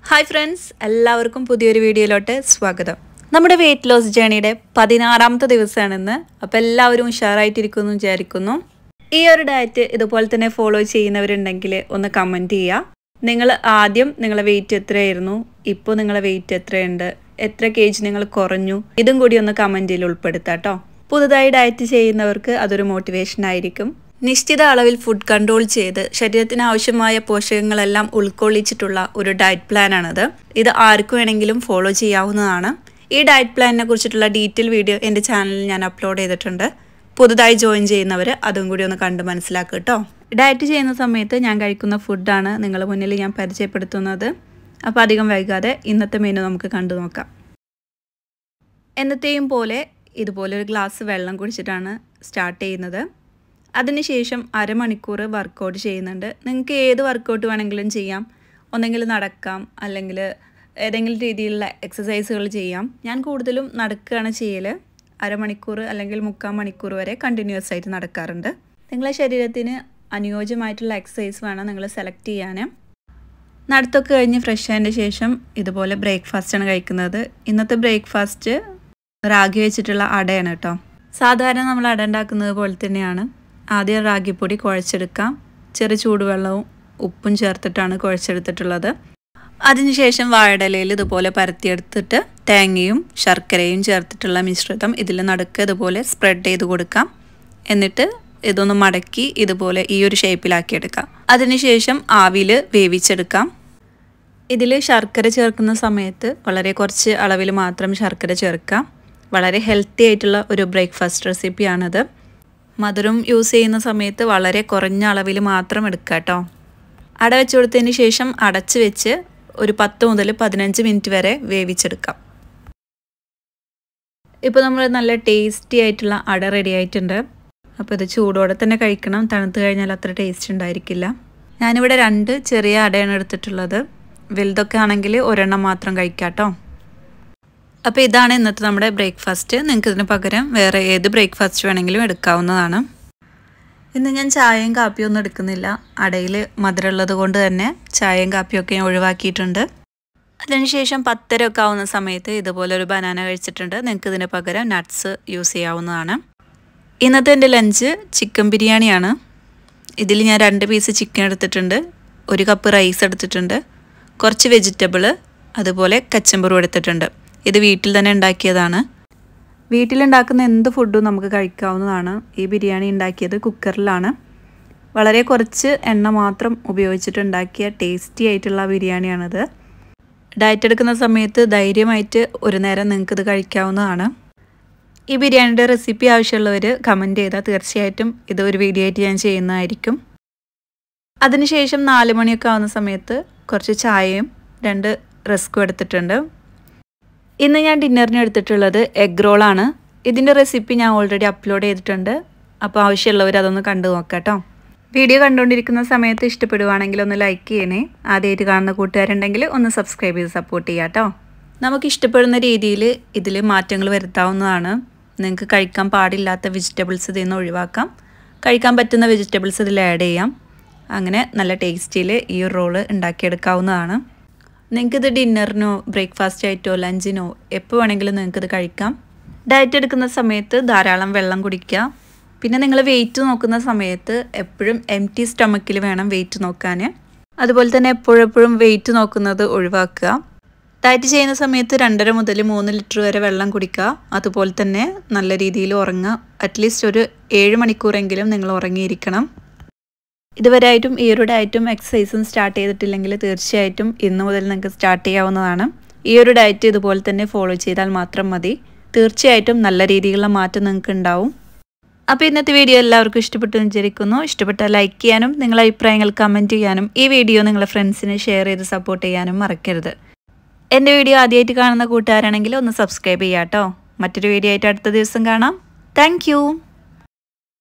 hi friends എല്ലാവർക്കും പുതിയൊരു വീഡിയോയിലോട്ട് സ്വാഗതം നമ്മുടെ വെയിറ്റ് ലോസ് ജേണിയുടെ പതിനാറാമത്തെ ദിവസമാണിന്ന് അപ്പോൾ എല്ലാവരും ഉഷാറായിട്ടിരിക്കുന്നു എന്ന് വിചാരിക്കുന്നു ഈ ഒരു ഡയറ്റ് ഇതുപോലെ തന്നെ ഫോളോ ചെയ്യുന്നവരുണ്ടെങ്കിൽ ഒന്ന് കമൻറ്റ് ചെയ്യുക നിങ്ങൾ ആദ്യം നിങ്ങളെ വെയിറ്റ് എത്രയായിരുന്നു ഇപ്പോൾ നിങ്ങളെ വെയിറ്റ് എത്രയുണ്ട് എത്ര കെ ജി നിങ്ങൾ കുറഞ്ഞു ഇതും കൂടി ഒന്ന് കമൻറ്റിൽ ഉൾപ്പെടുത്താം കേട്ടോ പുതുതായി ഡയറ്റ് ചെയ്യുന്നവർക്ക് അതൊരു മോട്ടിവേഷൻ ആയിരിക്കും നിശ്ചിത അളവിൽ ഫുഡ് കൺട്രോൾ ചെയ്ത് ശരീരത്തിന് ആവശ്യമായ പോഷകങ്ങളെല്ലാം ഉൾക്കൊള്ളിച്ചിട്ടുള്ള ഒരു ഡയറ്റ് പ്ലാനാണിത് ഇത് ആർക്കും വേണമെങ്കിലും ഫോളോ ചെയ്യാവുന്നതാണ് ഈ ഡയറ്റ് പ്ലാനിനെ കുറിച്ചിട്ടുള്ള ഡീറ്റെയിൽ വീഡിയോ എൻ്റെ ചാനലിൽ ഞാൻ അപ്ലോഡ് ചെയ്തിട്ടുണ്ട് പുതുതായി ജോയിൻ ചെയ്യുന്നവർ അതും കൂടി ഒന്ന് കണ്ട് മനസ്സിലാക്കുക കേട്ടോ ഡയറ്റ് ചെയ്യുന്ന സമയത്ത് ഞാൻ കഴിക്കുന്ന ഫുഡാണ് നിങ്ങളുടെ മുന്നിൽ ഞാൻ പരിചയപ്പെടുത്തുന്നത് അപ്പോൾ അധികം വൈകാതെ ഇന്നത്തെ മെനു നമുക്ക് കണ്ടു നോക്കാം എന്നത്തെയും പോലെ ഇതുപോലെ ഒരു ഗ്ലാസ് വെള്ളം കുടിച്ചിട്ടാണ് സ്റ്റാർട്ട് ചെയ്യുന്നത് അതിനുശേഷം അരമണിക്കൂർ വർക്കൗട്ട് ചെയ്യുന്നുണ്ട് നിങ്ങൾക്ക് ഏത് വർക്കൗട്ട് വേണമെങ്കിലും ചെയ്യാം ഒന്നെങ്കിൽ നടക്കാം അല്ലെങ്കിൽ ഏതെങ്കിലും രീതിയിലുള്ള എക്സസൈസുകൾ ചെയ്യാം ഞാൻ കൂടുതലും നടക്കുകയാണ് ചെയ്യൽ അരമണിക്കൂർ അല്ലെങ്കിൽ മുക്കാൽ മണിക്കൂർ വരെ കണ്ടിന്യൂസ് ആയിട്ട് നടക്കാറുണ്ട് നിങ്ങളെ ശരീരത്തിന് അനുയോജ്യമായിട്ടുള്ള എക്സസൈസ് വേണം നിങ്ങൾ സെലക്ട് ചെയ്യാൻ നടത്തൊക്കെ കഴിഞ്ഞ് ഫ്രഷ് ആയതിൻ്റെ ശേഷം ഇതുപോലെ ബ്രേക്ക്ഫാസ്റ്റാണ് കഴിക്കുന്നത് ഇന്നത്തെ ബ്രേക്ക്ഫാസ്റ്റ് റാഗി വെച്ചിട്ടുള്ള അടയാണ് കേട്ടോ സാധാരണ നമ്മൾ അട ഉണ്ടാക്കുന്നത് പോലെ തന്നെയാണ് ആദ്യം റാഗിപ്പൊടി കുഴച്ചെടുക്കാം ചെറു ചൂടുവെള്ളവും ഉപ്പും ചേർത്തിട്ടാണ് കുഴച്ചെടുത്തിട്ടുള്ളത് അതിനുശേഷം വാഴയിലയിൽ ഇതുപോലെ പരത്തിയെടുത്തിട്ട് തേങ്ങയും ശർക്കരയും ചേർത്തിട്ടുള്ള മിശ്രിതം ഇതിൽ നടുക്ക് ഇതുപോലെ സ്പ്രെഡ് ചെയ്ത് കൊടുക്കാം എന്നിട്ട് ഇതൊന്ന് മടക്കി ഇതുപോലെ ഈ ഒരു ഷേപ്പിലാക്കി എടുക്കാം അതിനുശേഷം ആവിയിൽ വേവിച്ചെടുക്കാം ഇതിൽ ശർക്കര ചേർക്കുന്ന സമയത്ത് വളരെ കുറച്ച് അളവിൽ മാത്രം ശർക്കര ചേർക്കാം വളരെ ഹെൽത്തി ആയിട്ടുള്ള ഒരു ബ്രേക്ക്ഫാസ്റ്റ് റെസിപ്പിയാണിത് മധുരം യൂസ് ചെയ്യുന്ന സമയത്ത് വളരെ കുറഞ്ഞ അളവിൽ മാത്രം എടുക്കുക കേട്ടോ അട വെച്ച് കൊടുത്തതിന് ശേഷം അടച്ച് വെച്ച് ഒരു പത്ത് മുതൽ പതിനഞ്ച് മിനിറ്റ് വരെ വേവിച്ചെടുക്കാം ഇപ്പോൾ നമ്മൾ നല്ല ടേസ്റ്റി ആയിട്ടുള്ള അട റെഡി ആയിട്ടുണ്ട് അപ്പോൾ ഇത് ചൂടോടെ തന്നെ കഴിക്കണം തണുത്ത് കഴിഞ്ഞാൽ അത്ര ടേസ്റ്റ് ഉണ്ടായിരിക്കില്ല ഞാനിവിടെ രണ്ട് ചെറിയ അടയാണ് എടുത്തിട്ടുള്ളത് വലുതൊക്കെ ആണെങ്കിൽ ഒരെണ്ണം മാത്രം കഴിക്കാം കേട്ടോ അപ്പോൾ ഇതാണ് ഇന്നത്തെ നമ്മുടെ ബ്രേക്ക്ഫാസ്റ്റ് നിങ്ങൾക്ക് ഇതിന് പകരം വേറെ ഏത് ബ്രേക്ക്ഫാസ്റ്റ് വേണമെങ്കിലും എടുക്കാവുന്നതാണ് ഇന്ന് ഞാൻ ചായയും കാപ്പിയും ഒന്നും എടുക്കുന്നില്ല അടയിൽ മധുരമുള്ളത് കൊണ്ട് തന്നെ ചായയും കാപ്പിയൊക്കെ ഞാൻ ഒഴിവാക്കിയിട്ടുണ്ട് അതിനുശേഷം പത്തര ഒക്കെ ആവുന്ന സമയത്ത് ഇതുപോലെ ഒരു ബനാന കഴിച്ചിട്ടുണ്ട് നിങ്ങൾക്ക് ഇതിന് പകരം നട്ട്സ് യൂസ് ചെയ്യാവുന്നതാണ് ഇന്നത്തെ എൻ്റെ ലഞ്ച് ചിക്കൻ ബിരിയാണിയാണ് ഇതിൽ ഞാൻ രണ്ട് പീസ് ചിക്കൻ എടുത്തിട്ടുണ്ട് ഒരു കപ്പ് റൈസ് എടുത്തിട്ടുണ്ട് കുറച്ച് വെജിറ്റബിൾ അതുപോലെ കച്ചമ്പറും എടുത്തിട്ടുണ്ട് ഇത് വീട്ടിൽ തന്നെ ഉണ്ടാക്കിയതാണ് വീട്ടിലുണ്ടാക്കുന്ന എന്ത് ഫുഡും നമുക്ക് കഴിക്കാവുന്നതാണ് ഈ ബിരിയാണി ഉണ്ടാക്കിയത് കുക്കറിലാണ് വളരെ കുറച്ച് എണ്ണ മാത്രം ഉപയോഗിച്ചിട്ടുണ്ടാക്കിയ ടേസ്റ്റി ആയിട്ടുള്ള ബിരിയാണിയാണിത് ഡയറ്റ് എടുക്കുന്ന സമയത്ത് ധൈര്യമായിട്ട് ഒരു നേരം നിങ്ങൾക്കിത് കഴിക്കാവുന്നതാണ് ഈ ബിരിയാണിയുടെ റെസിപ്പി ആവശ്യമുള്ളവർ കമൻറ്റ് ചെയ്താൽ തീർച്ചയായിട്ടും ഇത് ഒരു വീഡിയോ ആയിട്ട് ഞാൻ ചെയ്യുന്നതായിരിക്കും അതിനുശേഷം നാല് മണിയൊക്കെ ആവുന്ന സമയത്ത് കുറച്ച് ചായയും രണ്ട് റസ്കും എടുത്തിട്ടുണ്ട് ഇന്ന് ഞാൻ ഡിന്നറിന് എടുത്തിട്ടുള്ളത് എഗ് റോളാണ് ഇതിൻ്റെ റെസിപ്പി ഞാൻ ഓൾറെഡി അപ്ലോഡ് ചെയ്തിട്ടുണ്ട് അപ്പോൾ ആവശ്യമുള്ളവർ അതൊന്ന് കണ്ടു നോക്കാം കേട്ടോ വീഡിയോ കണ്ടുകൊണ്ടിരിക്കുന്ന സമയത്ത് ഇഷ്ടപ്പെടുവാണെങ്കിൽ ഒന്ന് ലൈക്ക് ചെയ്യണേ ആദ്യമായിട്ട് കാണുന്ന കൂട്ടുകാരുണ്ടെങ്കിൽ ഒന്ന് സബ്സ്ക്രൈബ് ചെയ്ത് സപ്പോർട്ട് ചെയ്യാം കേട്ടോ നമുക്ക് ഇഷ്ടപ്പെടുന്ന രീതിയിൽ ഇതിൽ മാറ്റങ്ങൾ വരുത്താവുന്നതാണ് നിങ്ങൾക്ക് കഴിക്കാൻ പാടില്ലാത്ത വെജിറ്റബിൾസ് ഇതിൽ നിന്ന് ഒഴിവാക്കാം കഴിക്കാൻ പറ്റുന്ന വെജിറ്റബിൾസ് ഇതിൽ ആഡ് ചെയ്യാം അങ്ങനെ നല്ല ടേസ്റ്റിയിൽ ഈ റോള് ഉണ്ടാക്കിയെടുക്കാവുന്നതാണ് നിങ്ങൾക്കിത് ഡിന്നറിനോ ബ്രേക്ക്ഫാസ്റ്റ് ആയിട്ടോ ലഞ്ചിനോ എപ്പോൾ വേണമെങ്കിലും നിങ്ങൾക്കിത് കഴിക്കാം ഡയറ്റ് എടുക്കുന്ന സമയത്ത് ധാരാളം വെള്ളം കുടിക്കുക പിന്നെ നിങ്ങൾ വെയിറ്റ് നോക്കുന്ന സമയത്ത് എപ്പോഴും എം ടി സ്റ്റൊമക്കിൽ വേണം വെയിറ്റ് നോക്കാൻ അതുപോലെ തന്നെ എപ്പോഴെപ്പോഴും വെയിറ്റ് നോക്കുന്നത് ഒഴിവാക്കുക ഡയറ്റ് ചെയ്യുന്ന സമയത്ത് രണ്ടര മുതൽ മൂന്ന് ലിറ്റർ വരെ വെള്ളം കുടിക്കുക അതുപോലെ തന്നെ നല്ല രീതിയിൽ ഉറങ്ങുക അറ്റ്ലീസ്റ്റ് ഒരു ഏഴ് മണിക്കൂറെങ്കിലും നിങ്ങൾ ഉറങ്ങിയിരിക്കണം ഇതുവരെയായിട്ടും ഈ ഒരു ഡയറ്റും എക്സസൈസും സ്റ്റാർട്ട് ചെയ്തിട്ടില്ലെങ്കിൽ തീർച്ചയായിട്ടും ഇന്നു മുതൽ നിങ്ങൾക്ക് സ്റ്റാർട്ട് ചെയ്യാവുന്നതാണ് ഈ ഒരു ഡയറ്റ് ഇതുപോലെ തന്നെ ഫോളോ ചെയ്താൽ മാത്രം മതി തീർച്ചയായിട്ടും നല്ല രീതിയിലുള്ള മാറ്റം നിങ്ങൾക്ക് ഉണ്ടാവും അപ്പോൾ ഇന്നത്തെ വീഡിയോ എല്ലാവർക്കും ഇഷ്ടപ്പെട്ടു എന്ന് വിചാരിക്കുന്നു ഇഷ്ടപ്പെട്ടാൽ ലൈക്ക് ചെയ്യാനും നിങ്ങളുടെ അഭിപ്രായങ്ങൾ കമൻറ്റ് ചെയ്യാനും ഈ വീഡിയോ നിങ്ങളുടെ ഫ്രണ്ട്സിന് ഷെയർ ചെയ്ത് സപ്പോർട്ട് ചെയ്യാനും മറക്കരുത് എൻ്റെ വീഡിയോ ആദ്യമായിട്ട് കാണുന്ന കൂട്ടുകാരാണെങ്കിൽ ഒന്ന് സബ്സ്ക്രൈബ് ചെയ്യാം കേട്ടോ മറ്റൊരു വീഡിയോ ആയിട്ട് അടുത്ത ദിവസം കാണാം താങ്ക്